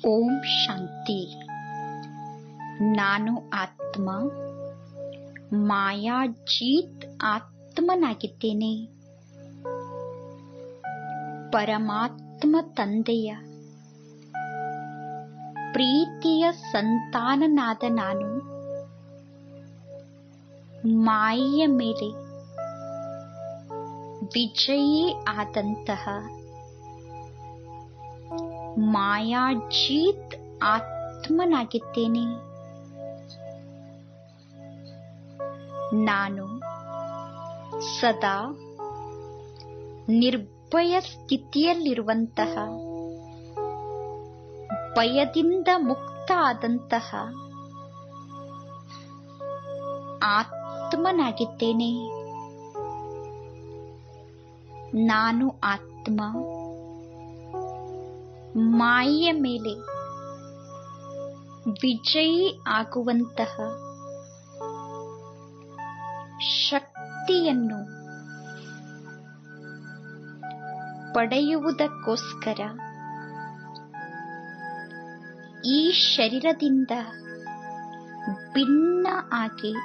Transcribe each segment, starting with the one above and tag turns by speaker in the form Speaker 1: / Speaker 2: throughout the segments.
Speaker 1: ಓಂ ಶಾಂತಿ ನಾನು ಆತ್ಮ ಮಾಯಾಜೀತ್ ಆತ್ಮನಾಗಿದ್ದೇನೆ ಪರಮಾತ್ಮ ತಂದೆಯ ಪ್ರೀತಿಯ ಸಂತಾನನಾದ ನಾನು ಮಾಯೆಯ ಮೇಲೆ ವಿಜಯೀ ಆದಂತಹ ಮಾಯಾಜೀತ್ ಆತ್ಮನಾಗಿದ್ದೇನೆ ನಾನು ಸದಾ ನಿರ್ಭಯ ಸ್ಥಿತಿಯಲ್ಲಿರುವಂತಹ ಭಯದಿಂದ ಮುಕ್ತ ಆದಂತಹ ಆತ್ಮನಾಗಿದ್ದೇನೆ ನಾನು ಆತ್ಮ ಮಾಯೆಯ ಮೇಲೆ ವಿಜಯೀ ಆಗುವಂತಹ ಶಕ್ತಿಯನ್ನು ಪಡೆಯುವುದಕ್ಕೋಸ್ಕರ ಈ ಶರೀರದಿಂದ ಭಿನ್ನ ಆಗಿ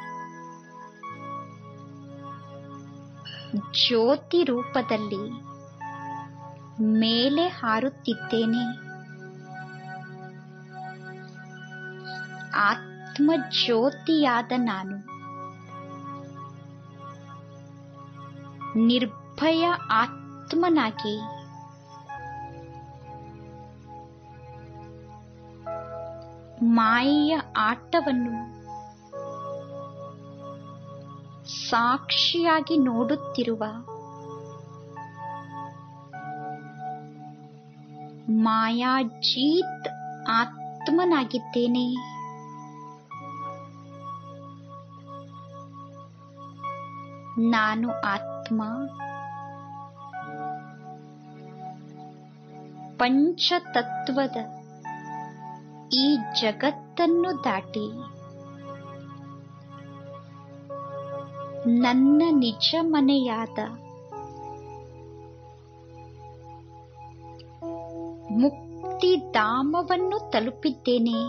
Speaker 1: ಜ್ಯೋತಿ ರೂಪದಲ್ಲಿ ಮೇಲೆ ಹಾರುತ್ತಿದ್ದೇನೆ ಆತ್ಮ ಜ್ಯೋತಿಯಾದ ನಾನು ನಿರ್ಭಯ ಆತ್ಮನಾಗಿ ಮಾಯೆಯ ಆಟವನ್ನು ಸಾಕ್ಷಿಯಾಗಿ ನೋಡುತ್ತಿರುವ ಮಾಯಾಜೀತ್ ಆತ್ಮನಾಗಿದ್ದೇನೆ ನಾನು ಆತ್ಮ ಪಂಚತತ್ವದ ಈ ಜಗತ್ತನ್ನು ದಾಟಿ ನನ್ನ ನಿಜ ಮನೆಯಾದ ಮುಕ್ತಿಧಾಮವನ್ನು ತಲುಪಿದ್ದೇನೆ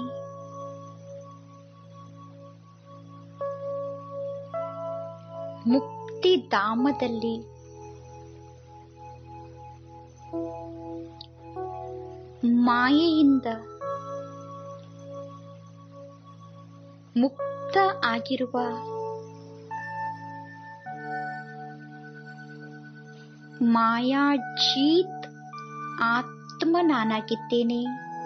Speaker 1: ಮುಕ್ತಿಧಾಮದಲ್ಲಿ ಮಾಯೆಯಿಂದ ಮುಕ್ತ ಆಗಿರುವ ಮಾಯಾಜೀತ್ ಆತ್ಮ ನಾನಾಗಿದ್ದೇನೆ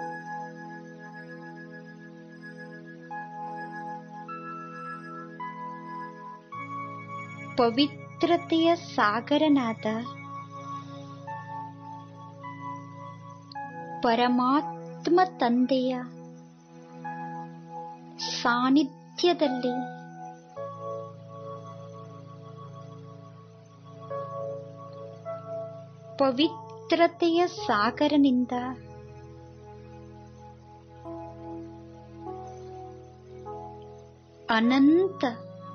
Speaker 1: ಪವಿತ್ರತೆಯ ಸಾಗರನಾದ ಪರಮಾತ್ಮ ತಂದೆಯ ಸಾನ್ನಿಧ್ಯದಲ್ಲಿ ಪವಿತ್ರತೆಯ ಸಾಗರನಿಂದ ಅನಂತ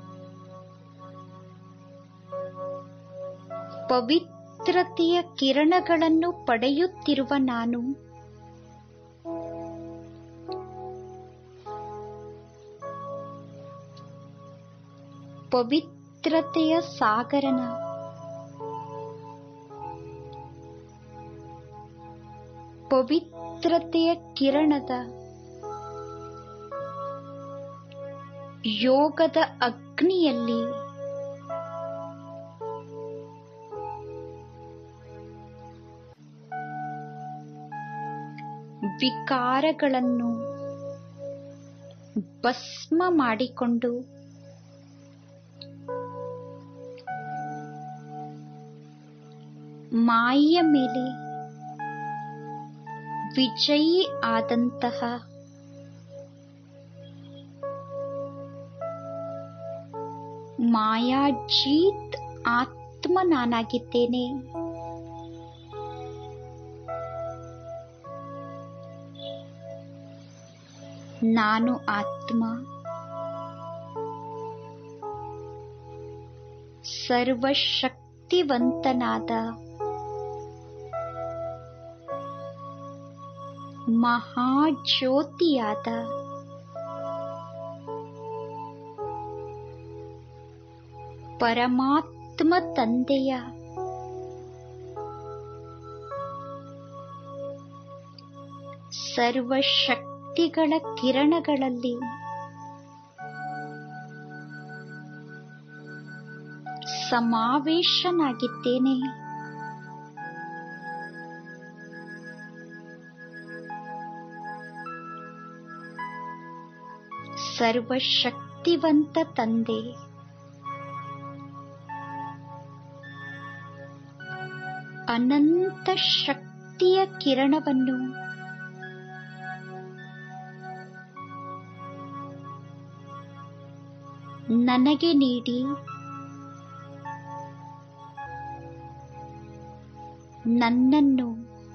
Speaker 1: ಪವಿತ್ರತೆಯ ಕಿರಣಗಳನ್ನು ಪಡೆಯುತ್ತಿರುವ ನಾನು ಪವಿತ್ರತೆಯ ಸಾಗರನ ಪವಿತ್ರತೆಯ ಕಿರಣದ ಯೋಗದ ಅಗ್ನಿಯಲ್ಲಿ ವಿಕಾರಗಳನ್ನು ಭಸ್ಮ ಮಾಡಿಕೊಂಡು ಮಾಯೆಯ ಮೇಲೆ ವಿಜಯೀ ಆದಂತಹ ಮಾಯಾಜೀತ್ ಆತ್ಮ ನಾನಾಗಿದ್ದೇನೆ ನಾನು ಆತ್ಮ ಸರ್ವಶಕ್ತಿವಂತನಾದ ಮಹಾಜ್ಯೋತಿಯಾದ ಪರಮಾತ್ಮ ತಂದೆಯ ಸರ್ವಶಕ್ತಿಗಳ ಕಿರಣಗಳಲ್ಲಿ ಸಮಾವೇಶನಾಗಿದ್ದೇನೆ ಸರ್ವಶಕ್ತಿವಂತ ತಂದೆ ಅನಂತ ಶಕ್ತಿಯ ಕಿರಣವನ್ನು ನನಗೆ ನೀಡಿ ನನ್ನನ್ನು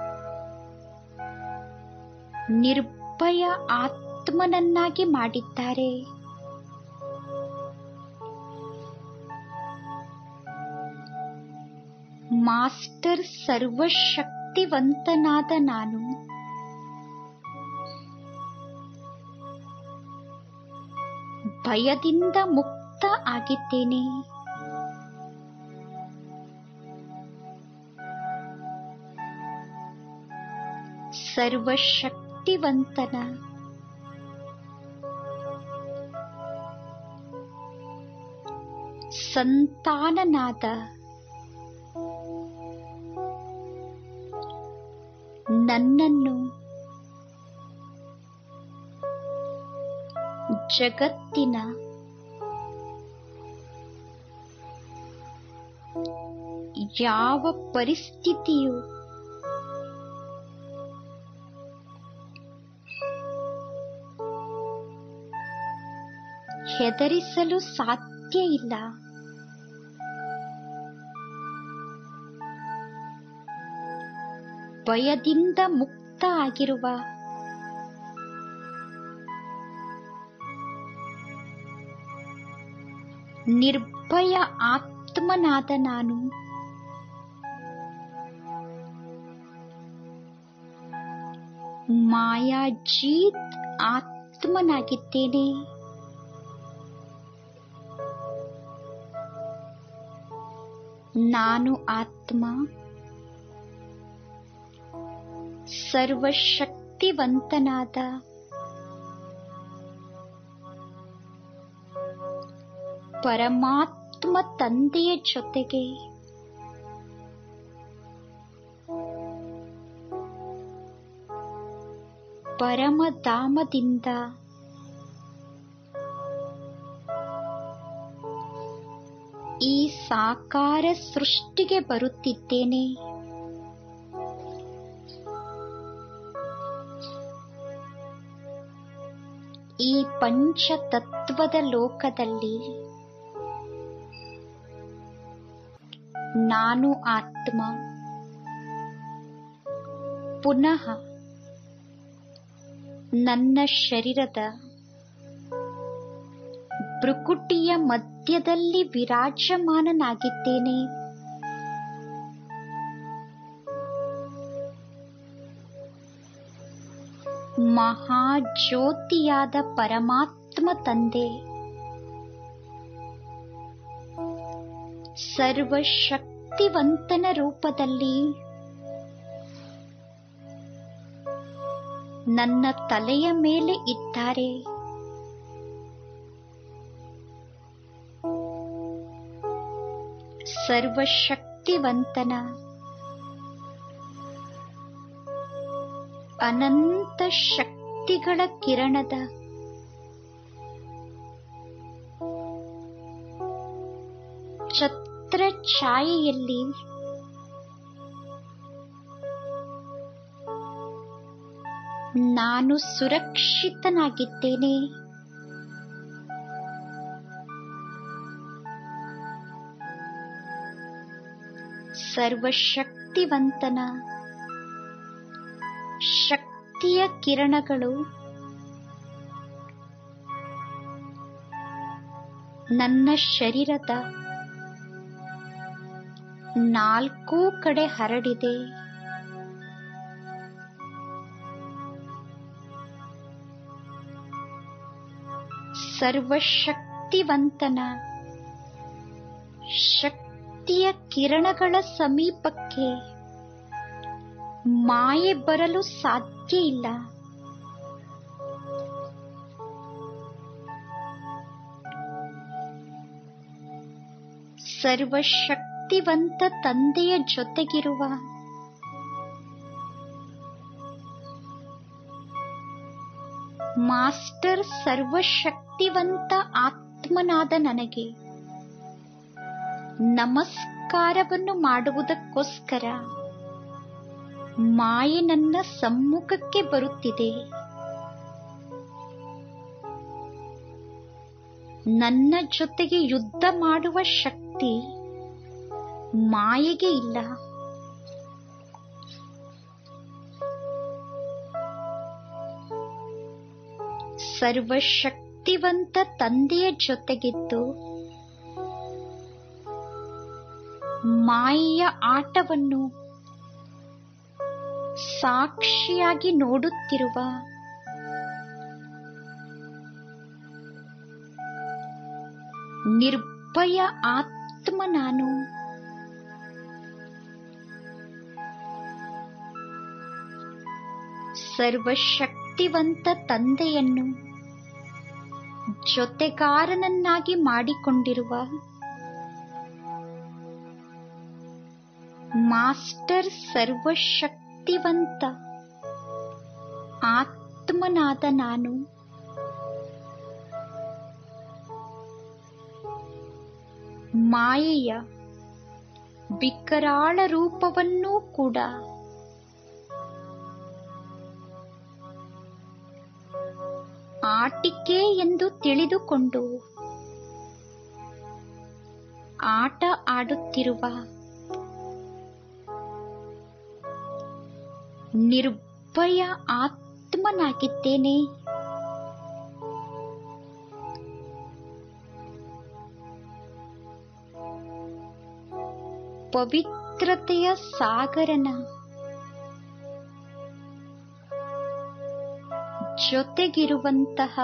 Speaker 1: ನಿರ್ಭಯ ಆತ್ಮನನ್ನಾಗಿ ಮಾಡಿದ್ದಾರೆ ಮಾಸ್ಟರ್ ಸರ್ವಶಕ್ತಿವಂತನಾದ ನಾನು ಭಯದಿಂದ ಮುಕ್ತ ಆಗಿದ್ದೇನೆ ಸರ್ವಶಕ್ತಿವಂತನ ಸಂತಾನನಾದ ನನ್ನನ್ನು ಜಗತ್ತಿನ ಯಾವ ಪರಿಸ್ಥಿತಿಯು ಹೆದರಿಸಲು ಸಾಧ್ಯ ಇಲ್ಲ ಭಯದಿಂದ ಮುಕ್ತ ಆಗಿರುವ ನಿರ್ಭಯ ಆತ್ಮನಾದ ನಾನು ಮಾಯಾಜೀತ್ ಆತ್ಮನಾಗಿದ್ದೇನೆ ನಾನು ಆತ್ಮ ಸರ್ವಶಕ್ತಿವಂತನಾದ ಪರಮಾತ್ಮ ತಂದೆಯ ಜೊತೆಗೆ ಪರಮಧಾಮದಿಂದ ಈ ಸಾಕಾರ ಸೃಷ್ಟಿಗೆ ಬರುತ್ತಿದ್ದೇನೆ ಈ ಪಂಚತತ್ವದ ಲೋಕದಲ್ಲಿ ನಾನು ಆತ್ಮ ಪುನಃ ನನ್ನ ಶರೀರದ ಭ್ರುಕುಟಿಯ ಮಧ್ಯದಲ್ಲಿ ವಿರಾಜಮಾನನಾಗಿದ್ದೇನೆ ಮಹಾಜ್ಯೋತಿಯಾದ ಪರಮಾತ್ಮ ತಂದೆ ಸರ್ವಶಕ್ತಿವಂತನ ರೂಪದಲ್ಲಿ ನನ್ನ ತಲೆಯ ಮೇಲೆ ಇದ್ದಾರೆ ಸರ್ವಶಕ್ತಿವಂತನ ಅನಂತ ಶಕ್ತಿಗಳ ಕಿರಣದ ಛತ್ರ ಛಾಯೆಯಲ್ಲಿ ನಾನು ಸುರಕ್ಷಿತನಾಗಿದ್ದೇನೆ ಸರ್ವಶಕ್ತಿವಂತನ ಶಕ್ತಿಯ ಕಿರಣಗಳು ನನ್ನ ಶರೀರದ ನಾಲ್ಕೂ ಕಡೆ ಹರಡಿದೆ ಸರ್ವಶಕ್ತಿವಂತನ ಶಕ್ತಿಯ ಕಿರಣಗಳ ಸಮೀಪಕ್ಕೆ ಮಾಯೆ ಬರಲು ಸಾಧ್ಯ ಇಲ್ಲ ಸರ್ವಶಕ್ತಿವಂತ ತಂದೆಯ ಜೊತೆಗಿರುವ ಮಾಸ್ಟರ್ ಸರ್ವಶಕ್ತಿವಂತ ಆತ್ಮನಾದ ನನಗೆ ನಮಸ್ಕಾರವನ್ನು ಮಾಡುವುದಕ್ಕೋಸ್ಕರ ಮಾಯೆ ನನ್ನ ಸಮ್ಮುಖಕ್ಕೆ ಬರುತ್ತಿದೆ ನನ್ನ ಜೊತೆಗೆ ಯುದ್ಧ ಮಾಡುವ ಶಕ್ತಿ ಮಾಯೆಗೆ ಇಲ್ಲ ಸರ್ವಶಕ್ತಿವಂತ ತಂದೆಯ ಜೊತೆಗಿದ್ದು ಮಾಯೆಯ ಆಟವನ್ನು ಸಾಕ್ಷಿಯಾಗಿ ನೋಡುತ್ತಿರುವ ನಿರ್ಭಯ ಆತ್ಮ ನಾನು ಸರ್ವಶಕ್ತಿವಂತ ತಂದೆಯನ್ನು ಜೊತೆಗಾರನನ್ನಾಗಿ ಮಾಡಿಕೊಂಡಿರುವ ಮಾಸ್ಟರ್ ಸರ್ವಶಕ್ತಿವಂತ ಆತ್ಮನಾದ ನಾನು ಮಾಯೆಯ ವಿಕರಾಳ ರೂಪವನ್ನೂ ಕೂಡ ಆಟಿಕೆ ಎಂದು ತಿಳಿದುಕೊಂಡು ಆಟ ಆಡುತ್ತಿರುವ ನಿರ್ಭಯ ಆತ್ಮನಾಗಿದ್ದೇನೆ ಪವಿತ್ರತೆಯ ಸಾಗರನ ಜೊತೆಗಿರುವಂತಹ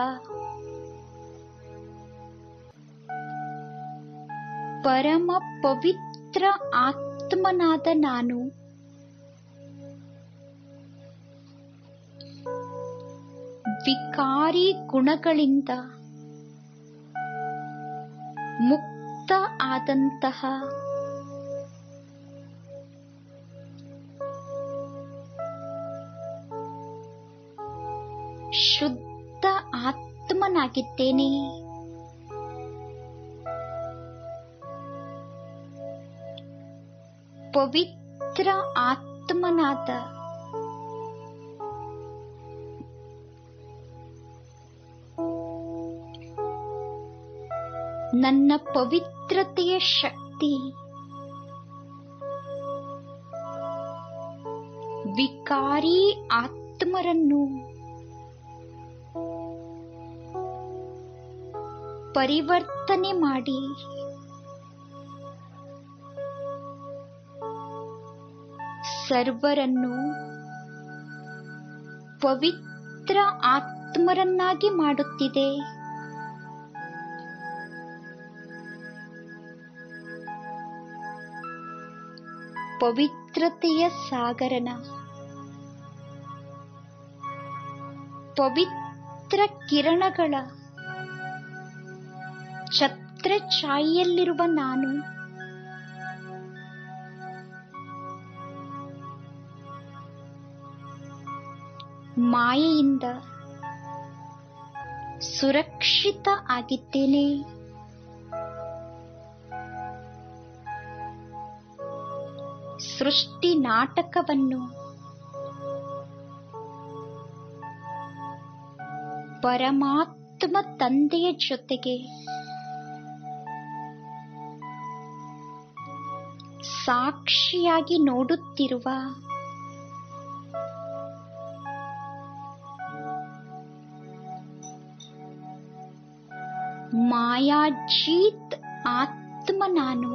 Speaker 1: ಪರಮ ಪವಿತ್ರ ಆತ್ಮನಾದ ನಾನು ವಿಕಾರಿ ಗುಣಗಳಿಂದ ಮುಕ್ತ ಆದಂತಹ ಶುದ್ಧ ಆತ್ಮನಾಗಿದ್ದೇನೆ ಪವಿತ್ರ ಆತ್ಮನಾದ ನನ್ನ ಪವಿತ್ರತೆಯ ಶಕ್ತಿ ವಿಕಾರಿ ಆತ್ಮರನ್ನು ಪರಿವರ್ತನೆ ಮಾಡಿ ಸರ್ವರನ್ನು ಪವಿತ್ರ ಆತ್ಮರನ್ನಾಗಿ ಮಾಡುತ್ತಿದೆ ಪವಿತ್ರತೆಯ ಸಾಗರನ ಪವಿತ್ರ ಕಿರಣಗಳ ಛತ್ರ ಛಾಯೆಯಲ್ಲಿರುವ ನಾನು ಮಾಯೆಯಿಂದ ಸುರಕ್ಷಿತ ಆಗಿದ್ದೇನೆ ಸೃಷ್ಟಿ ನಾಟಕವನ್ನು ಪರಮಾತ್ಮ ತಂದೆಯ ಜೊತೆಗೆ ಸಾಕ್ಷಿಯಾಗಿ ನೋಡುತ್ತಿರುವ ಮಾಯಾಜೀತ್ ಆತ್ಮ ನಾನು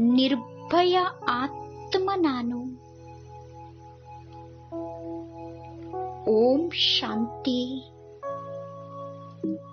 Speaker 1: ನಿರ್ಭಯ ಆತ್ಮ ನಾನು ಓಂ ಶಾಂತಿ